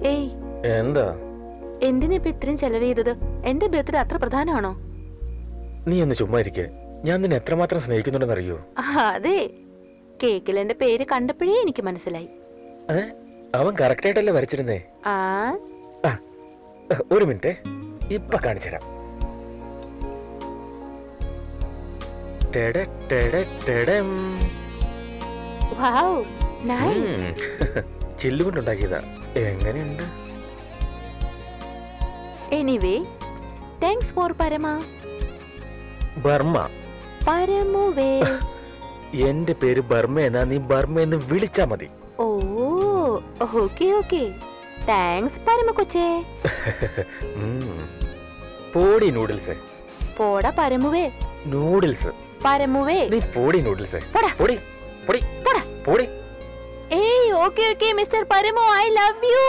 ഏയ് എന്താ എന്തിനാ ഇപ്പൊ ഇത്രയും ചെലവ് ചെയ്തത് എന്റെ ബർത്ത്ഡേ അത്ര പ്രധാനമാണോ നീ ഒന്ന് ചുമ്മാ ഇരിക്കെ ഞാൻ നിന്നെ എത്രമാത്രം സ്നേഹിക്കുന്നുണ്ടെന്ന് അറിയോ ആ, അതെ കേക്കിൽ എന്റെ പേര് കണ്ടപ്പോഴേ എനിക്ക് മനസ്സിലായി ഏ? അവൻ കറക്റ്റ് ആയിട്ടല്ലേ വരച്ചിരുന്നേ ആ ആ, ഒരു മിനിറ്റ് ഇപ്പൊ കാണിച്ചുതരാം ടെട ടെട ടെടം. വാവ് നൈസ് ഉം. ചില്ലുകൊണ്ടുണ്ടാക്കിയതാ എങ്ങനെയുണ്ട് anyway thanks for Parama Burma പരമുവേ എന്റെ പേര് ബർമ്മ എന്നാ നീ ബർമ്മ എന്ന് വിളിച്ചാ മതി ഓ ഓക്കെ ഓക്കെ താങ്ക്സ് പരമ കൊച്ചേ ഉം. പോടി നൂഡിൽസ് പോടാ പരമുവേ നൂഡിൽസ് പരമുവേ നീ പോടി നൂഡിൽസ് പോടാ. പൊടി പൊടി പോടാ. പൊടി ഏയ് okay okay mister Paramu I love you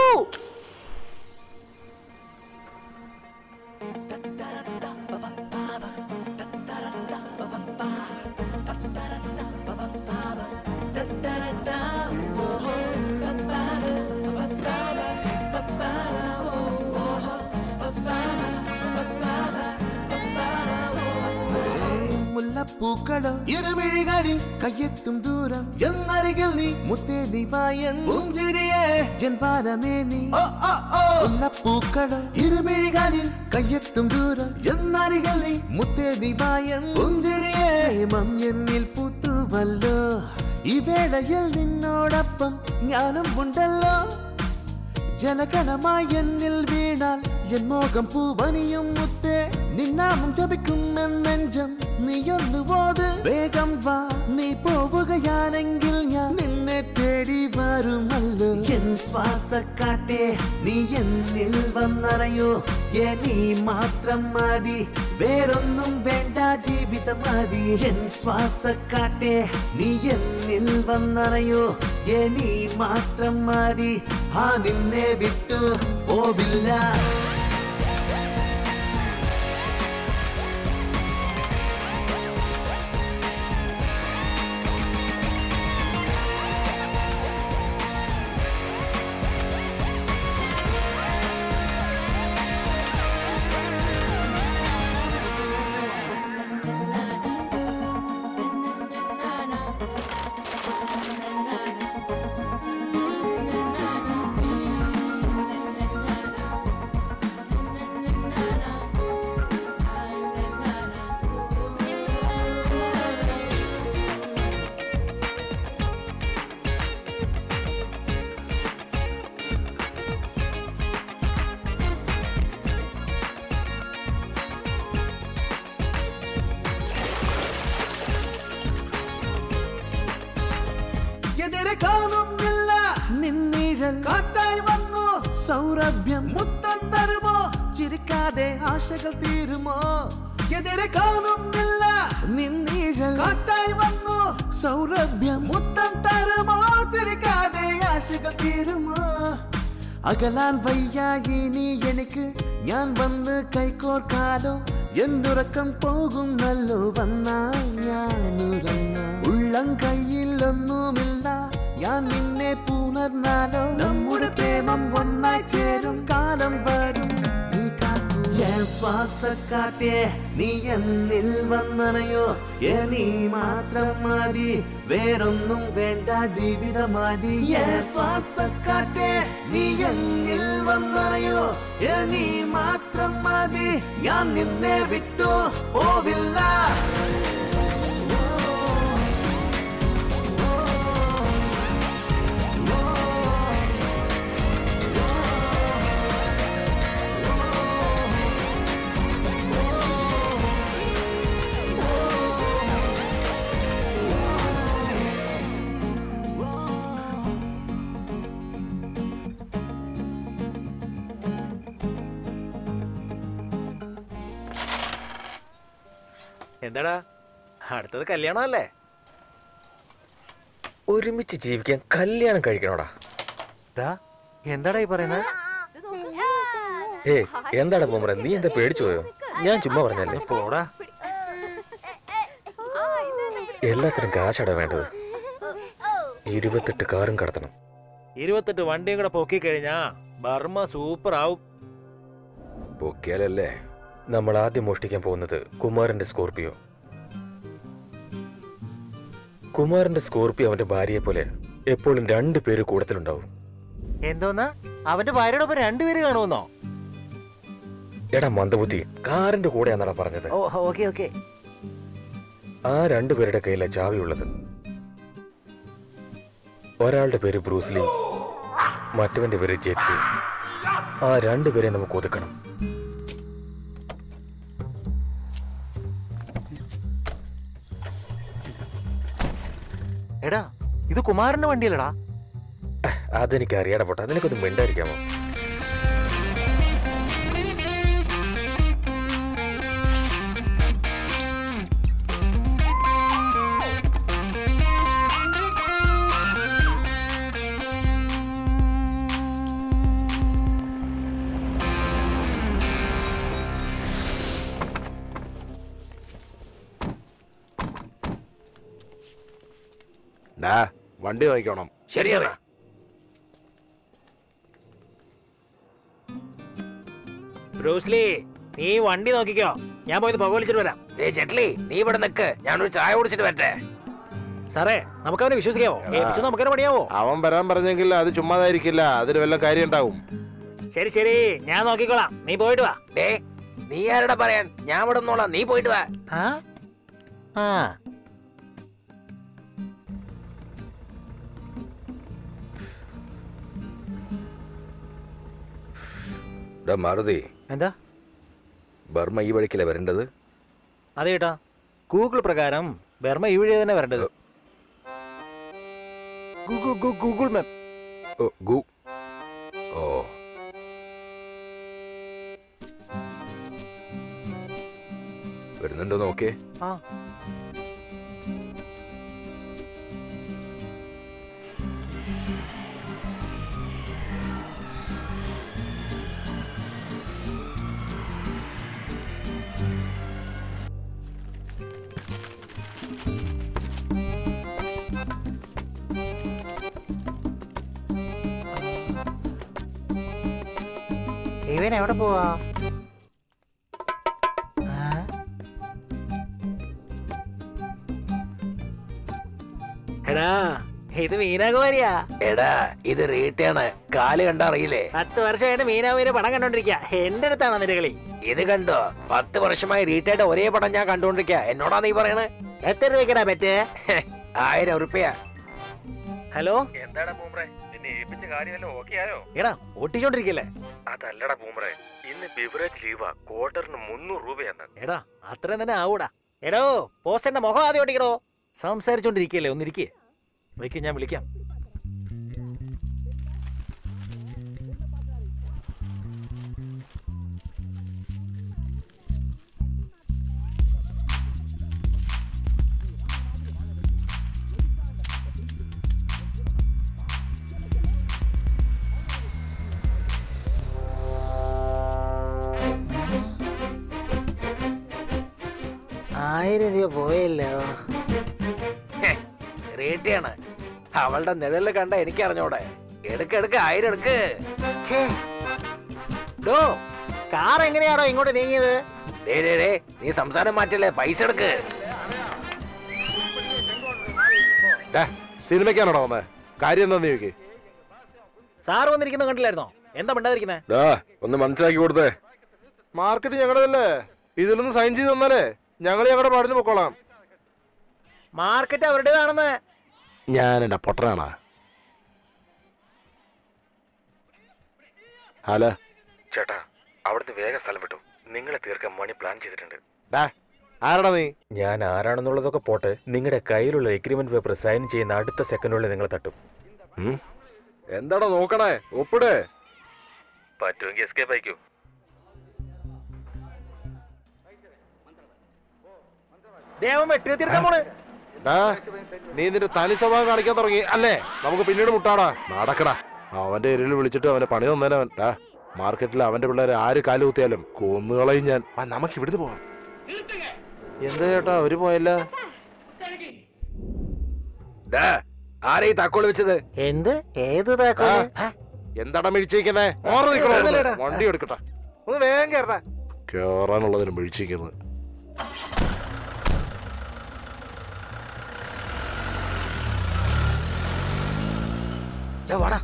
മുല്ലപ്പൂക്കളോ ഇരുമിഴികളിൽ കയ്യെത്തും ദൂരം എന്നരികിൽ നീ മുത്തേതി വായൻ പുഞ്ചിരിയെ എൻ പാരമേ നീ മുല്ലപ്പൂക്കളോ ഇരുമിഴികളിൽ കയ്യെത്തും ദൂരം എന്നരികിൽ നീ മുത്തേതി വായൻ പുഞ്ചിരിയെ മം എന്നിൽ പൂത്തുവല്ലോ ഈ വേളയിൽ നിന്നോടൊപ്പം ഞാനും ഉണ്ടല്ലോ ജനഗണമായി എന്നിൽ വീണാൽ എൻ മോകം പൂവനിയും മുത്തേ നിന്നാമം ജപിക്കും എൻ നെഞ്ചം നീയൊന്നു പോത് വേഗം വാ നീ പോവുകയാണെങ്കിൽ ഞാൻ നിന്നെ തേടി വരുമല്ലോ എൻ ശ്വാസക്കാട്ടെ നീ എന്നിൽ വന്നറയോ നീ മാത്രം മതി വേറൊന്നും വേണ്ട ജീവിതം മതി എൻ ശ്വാസക്കാട്ടെ നീ എന്നിൽ വന്നറയോ നീ മാത്രം മതി ആ നിന്നെ വിട്ടു പോവില്ല എതിരെ കാണുന്നില്ല നിന്നീഴൽ കാട്ടായി വന്നു സൗരഭ്യം മുത്തം തരുമോ ചിരിക്കാതെ ആശകൾ തീരുമോ എതിരെ കാണുന്നില്ല നിന്നീഴൽ കാട്ടായി വന്നു സൗരഭ്യം മുത്തം തരുമോ ചിരിക്കാതെ ആശകൾ തീരുമോ അകലാൻ വയ്യായി നീ എനിക്ക് ഞാൻ വന്ന് കൈകോർക്കാലോ എന്നുറക്കം പോകും നല്ലോ വന്നാൽ ഞാൻ ഉറങ്ങാം ഉള്ളം കയ്യിലൊന്നുമില്ല ഞാൻ നിന്നെ പുണർന്നാലോ നമ്മുടെ പ്രേമം ഒന്നായി ചേരും കാലം വരും നീ കാക്കൂ എൻ ശ്വാസക്കാട്ടെ നീ എന്നിൽ വന്നണയോ ഏ നീ മാത്രം മതി വേറൊന്നും വേണ്ട ജീവിതം മതി എൻ ശ്വാസക്കാട്ടെ നീ എന്നിൽ വന്നണയോ ഏ നീ മാത്രം മതി ഞാൻ നിന്നെ വിട്ടു പോവില്ല എന്താടാ അടുത്തത് കല്യാണമല്ലേ ഒരുമിച്ച് ജീവിക്കാൻ കല്യാണം കഴിക്കണോടാ ഡാ എന്താടാ ഈ പറയുന്നത് ഏ എന്താടാ പോമറ നീ എന്താ പേടിച്ചു പോയോ ഞാൻ ചുമ്മാ പറഞ്ഞല്ലേ പോടാ എല്ലാത്തിനും കാശാടാ വേണ്ടത് ഇരുപത്തെട്ട് കാറും കടത്തണം ഇരുപത്തെട്ട് വണ്ടിയും കൂടെ പൊക്കി കഴിഞ്ഞാ ബർമ്മ സൂപ്പർ ആവും പൊക്കിയാലല്ലേ നമ്മൾ ആദ്യം മോഷ്ടിക്കാൻ പോകുന്നത് കുമാരന്റെ സ്കോർപിയോ കുമാരന്റെ സ്കോർപിയോ അവന്റെ ഭാര്യയെ പോലെ എപ്പോഴും രണ്ടു പേര് കൂടത്തിലുണ്ടാവും എന്തോന്നാ അവന്റെ ഭാര്യയോടൊപ്പം രണ്ടുപേര് കാണുമെന്നോ എടാ മന്ദബുദ്ധി കാറിന്റെ കൂടെയാണെന്നാ പറഞ്ഞത് ഓ ഓക്കെ ഓക്കെ ആ രണ്ടുപേരുടെ കയ്യിലാ ചാവിയുള്ളത് ഒരാളുടെ പേര് ബ്രൂസ്ലി മറ്റവന്റെ പേര് ജെറ്റ്ലി ആ രണ്ടുപേരെ നമുക്ക് ഒതുക്കണം എടാ ഇത് കുമാരന്റെ വണ്ടിയല്ലടാ അതെനിക്ക് അറിയാടാ പോട്ടെ അതിനൊക്കെ മിണ്ടായിരിക്കാമോ ഡാ വണ്ടി നോക്കണം ശരിയാണ് ബ്രൂസ്ലി നീ വണ്ടി നോക്കിക്കോ ഞാൻ പോയത് പുക വിളിച്ചിട്ട് വരാം ഏ ജെറ്റ്ലി നീ ഇവിടെ നിക്ക് ഞാനൊരു ചായ കുടിച്ചിട്ട് വരട്ടെ സാറേ നമുക്ക് അവനെ വിശ്വസിക്കാവോ ഏൽപ്പിച്ചു നമുക്കന്നെ പണിയാവോ അവൻ വരാൻ പറഞ്ഞെങ്കിൽ അത് ചുമ്മാതായിരിക്കില്ല അതിന് വല്ല കാര്യം ഉണ്ടാവും ശരി ശരി ഞാൻ നോക്കിക്കോളാം നീ പോയിട്ട് വാ ഡേ നീ ആരുടെ പറയാൻ ഞാൻ ഇവിടെ നിന്നോളാം നീ പോയിട്ട് വാ ആ ആ മാറുതി എന്താ ബർമ്മ ഈ വഴിക്കല്ലേ വരേണ്ടത് അതെ ഏട്ടാ ഗൂഗിൾ പ്രകാരം ബർമ്മ ഈ വഴി തന്നെ വരേണ്ടത് ഗൂഗിൾ ഗൂ- ഗൂഗിൾ മാപ്പ് ഓ, ഗു ഓ വരുന്നുണ്ടോ നോക്കേ ആ ഇവൻ എവിടെ പോവാ ആ? എടാ ഇത് മീനാകുമാരിയാ എടാ ഇത് റീറ്റാണ് കാല് കണ്ട അറിയില്ലേ പത്ത് വർഷമായിട്ട് മീനാകുമാരി പടം കണ്ടോണ്ടിരിക്കുക എന്റെ അടുത്താണ് നിന്റെ കളി ഇത് കണ്ടോ പത്ത് വർഷമായി റീറ്റായിട്ട് ഒരേ പടം ഞാൻ കണ്ടോണ്ടിരിക്ക എന്നോടാ നീ പറയണേ എത്ര രൂപയ്ക്കടാ പറ്റേ ആയിരം ഉറുപ്പ്യ ഹലോ എന്താടാ പൂമ്പ്രെ നിന്നെ ഏൽപ്പിച്ച കാര്യമല്ലോ ഓക്കെ ആയോ എടാ ഓട്ടിച്ചോണ്ടിരിക്കല്ലേ അതല്ലടാ പൂമ്പ്രെ ഇന്ന് ബിവറേജ് ലീവാ ക്വാർട്ടറിന് മുന്നൂറ് രൂപയാണ് എടാ അത്രയും തന്നെ ആവൂടാ എടോ പോസ്റ്ററിന്റെ മുഖം ആദ്യം ഓട്ടിക്കടോ സംസാരിച്ചോണ്ടിരിക്കല്ലേ ഒന്നിരിക്കേ വയ്ക്കും ഞാൻ വിളിക്കാം ആയിരം രൂപ പോയല്ലോ റീറ്റയാണ് അവളുടെ നിഴല് കണ്ട എനിക്ക് അറിഞ്ഞോടെ എടുക്ക് എടുക്ക് ആയിരം എടുക്ക് ഛേ. ഡോ കാർ എങ്ങനെയാണോ ഇങ്ങോട്ട് നീങ്ങിയത് ഡേ ഡേ ഡേ നീ സംസാരം മാറ്റല്ലേ പൈസ എടുക്ക് ഡാ സിനിമയ്ക്കാണോ വന്നത് കാര്യം എന്താ നീക്ക് സാറ് വന്നിരിക്കുന്നത് കണ്ടില്ലായിരുന്നോ എന്താ മിണ്ടാതിരിക്കുന്നത് ഡാ ഒന്ന് മനസ്സിലാക്കി കൊടുത്തേ മാർക്കറ്റ് ഞങ്ങളുടെതല്ലേ ഇതിലൊന്ന് സൈൻ ചെയ്ത് തന്നാലേ ഞങ്ങൾ ഞങ്ങളുടെ പാടിന് പൊക്കോളാം മാർക്കറ്റ് അവരുടേതാണെന്ന് ഞാൻ എന്റെ പൊട്ടനാണാ ഹലോ ചേട്ടാ അവിടുത്തെ വേഗം സ്ഥലം വിട്ടു നിങ്ങളെ തീർക്കാൻ മണി പ്ലാൻ ചെയ്തിട്ടുണ്ട് ഡാ ആരടാ നീ ഞാൻ ആരാണെന്നുള്ളതൊക്കെ പോട്ടെ നിങ്ങളുടെ കയ്യിലുള്ള എഗ്രിമെന്റ് പേപ്പർ സൈൻ ചെയ്യുന്ന അടുത്ത സെക്കൻഡുള്ളിൽ നിങ്ങൾ തട്ടും എന്താടാ നോക്കണേ ഒപ്പിട് പറ്റുമെങ്കിൽ എസ്കേപ്പ് അയക്കൂ ദേവം വെട്ടി തീർക്കാൻ പോണ് ഡാ നീ നിന്റെ തനി സ്വഭാവം കാണിക്കാൻ തുടങ്ങി അല്ലേ നമുക്ക് പിന്നീട് മുട്ടാടാ നടക്കടാ അവന്റെ എരിയിൽ വിളിച്ചിട്ട് അവനെ പണി തന്നേനവൻ ഡാ മാർക്കറ്റിൽ അവന്റെ പിള്ളേരെ ആര് കാല് കുത്തിയാലും കൊന്നുകളയും ഞാൻ ആ നമുക്ക് ഇവിടുന്ന് പോവാം എന്താ ചേട്ടാ അവര് പോയല്ല ആരെ ഈ താക്കോൽ വെച്ചത് എന്ത് ഏത് താക്കോല്? ആ, എന്താടാ മിഴിച്ചിരിക്കുന്നേ മാറി നിൽക്കണോ എഴുന്നേലെടാ. വണ്ടി എടുക്കട്ടെ ഒന്ന് വേഗം കയറടാ കേറാനുള്ളതിന് മിഴിച്ചിരിക്കുന്നത് ദേ വാടാ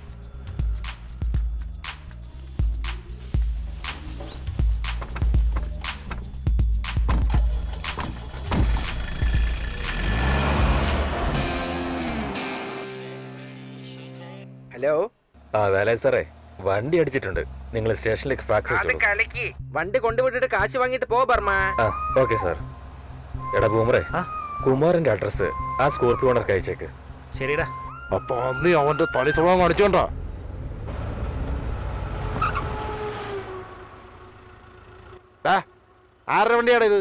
ഹലോ ആ വേലായ സാറേ വണ്ടി അടിച്ചിട്ടുണ്ട് നിങ്ങൾ സ്റ്റേഷനിലേക്ക് ഫാക്സ് അത് അയച്ചോളൂ കലക്കി വണ്ടി കൊണ്ടുവിട്ടിട്ട് കാശ് വാങ്ങിട്ട് പോ ബർമ്മ ആ ഓക്കെ സാർ എടാ ബൂമറേ ആ? കുമാറിന്റെ അഡ്രസ്സ് ആ സ്കോർപ്പിയോ ഓണർക്ക് അയച്ചേക്ക് ശരിടാ അപ്പൊ അന്ന് അവന്റെ തനി സ്വഭാവം കാണിച്ചോണ്ടാ ഡാ, ആരുടെ വണ്ടിയാടാ ഇത്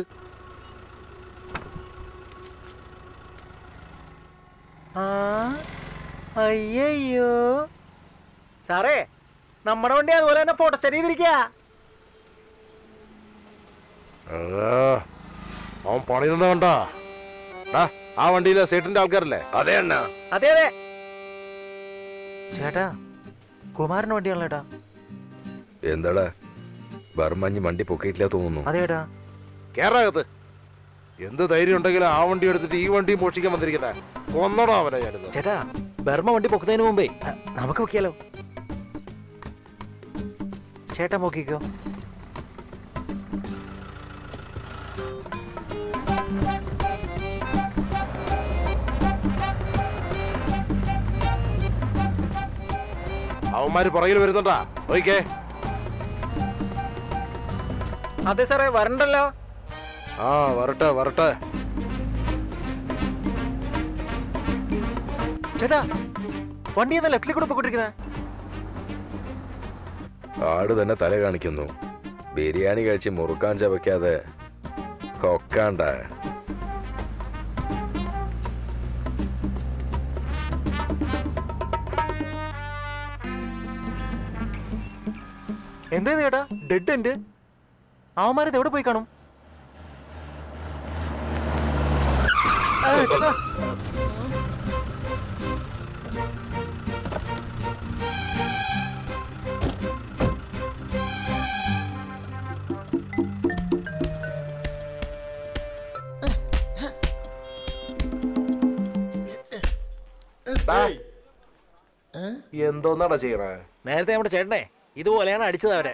ആ അയ്യോ സാറേ നമ്മുടെ വണ്ടി അതുപോലെ തന്നെ ഫോട്ടോ സ്റ്റഡി ചെയ്തിരിക്കുക ആ, അവൻ പണി നിന്ന് കണ്ടാ ഡാ, ആ വണ്ടിയിലെ സേട്ടിന്റെ ആൾക്കാരല്ലേ അതെ അണ്ണാ അതെ അതെ ചേട്ടാ കുമാരന് വണ്ടിയാണല്ലോ ചേട്ടാ എന്താടാ ബർമ്മഞ്ഞ് വണ്ടി പൊക്കിയിട്ടില്ല തോന്നുന്നു അതെ ചേട്ടാ കേറാകത്ത് എന്ത് ധൈര്യം ഉണ്ടെങ്കിലും ആ വണ്ടി എടുത്തിട്ട് ഈ വണ്ടി മോഷിക്കാൻ വന്നിരിക്കുന്നേ കൊന്നടോ അവനെ ഞാനിന്ന് ചേട്ടാ ബർമ്മ വണ്ടി പൊക്കുന്നതിന് മുമ്പേ അ, നമുക്ക് പൊക്കിയാലോ ചേട്ടാ പൊക്കിക്കോ അവന്മാര് പുറകിൽ വരുന്നുണ്ടാ ഓക്കേ അതെ സാറേ വരണ്ടല്ലോ ആ വരട്ടെ വരട്ടെ ചേട്ടാ വണ്ടി എന്നാ ലെഫ്റ്റിൽ കൂടെ പൊക്കോട്ടിരിക്കുന്നത് ആട് തന്നെ തല കാണിക്കുന്നു ബിരിയാണി കഴിച്ച് മുറുക്കാൻ ചവയ്ക്കാതെ കൊക്കാണ്ട എന്താ ചേട്ടാ ഡെഡ് ഉണ്ട് അവന്മാരത് എവിടെ പോയി കാണും ആ, ചേട്ടാ. ഡാ, എന്തോന്നാടാ ചെയ്യണേ നേരത്തെ നമ്മുടെ ചേട്ടനെ ഇതുപോലെയാണ് അടിച്ചത് അവരെ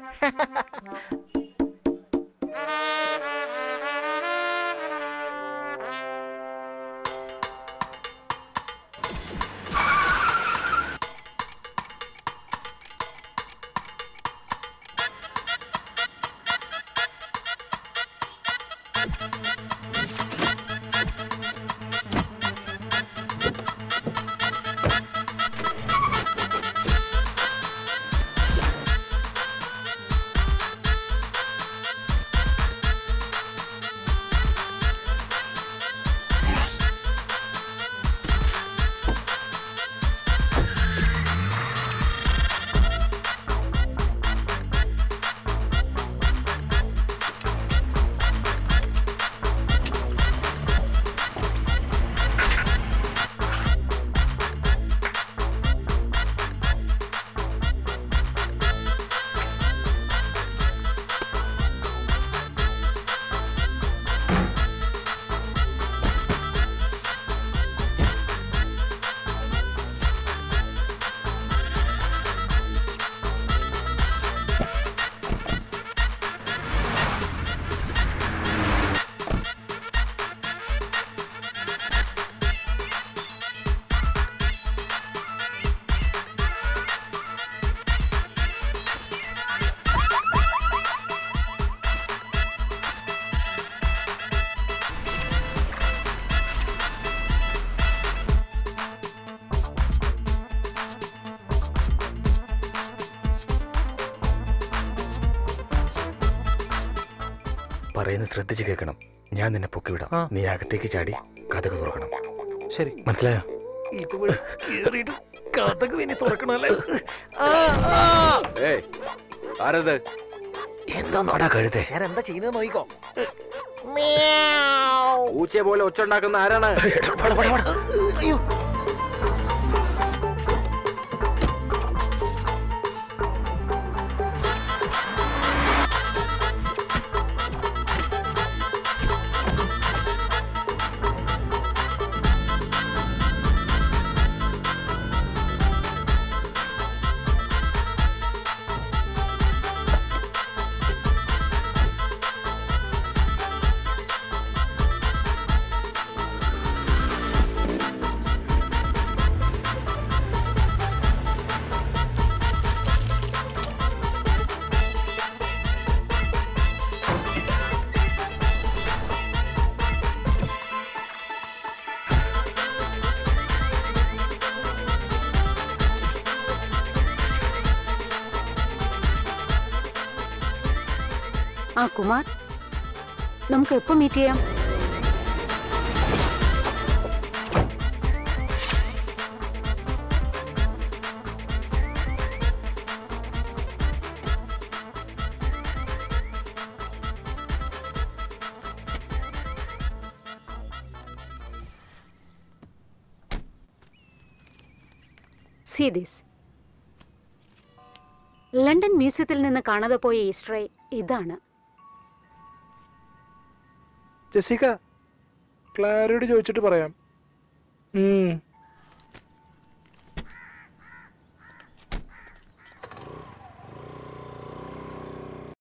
പറയുന്നത് ശ്രദ്ധിച്ച് കേൾക്കണം ഞാൻ നിന്നെ പൊക്കിവിടാം ആ. നീ അകത്തേക്ക് ചാടി കഥക തുറക്കണം ശരി മനസ്സിലായോ ഇതുവഴി കേറിയിട്ട് കഥക് ഇനി തുറക്കണല്ലേ ആ, ആ. ഏയ് ആരത് എന്താ കഴുതേ ഞാൻ എന്താ ചെയ്യുന്നത് നോയിക്കോ പൂച്ചയെ പോലെ ഒച്ച ഉണ്ടാക്കുന്ന ആരാണ് അയ്യോ ആ കുമാർ നമുക്ക് എപ്പോ മീറ്റ് ചെയ്യാം സീ ദിസ് ലണ്ടൻ മ്യൂസിയത്തിൽ നിന്ന് കാണാതെ പോയ ഈസ്റ്റർ egg ഇതാണ് ജെസിക്ക ക്ലാരോട് ചോദിച്ചിട്ട് പറയാം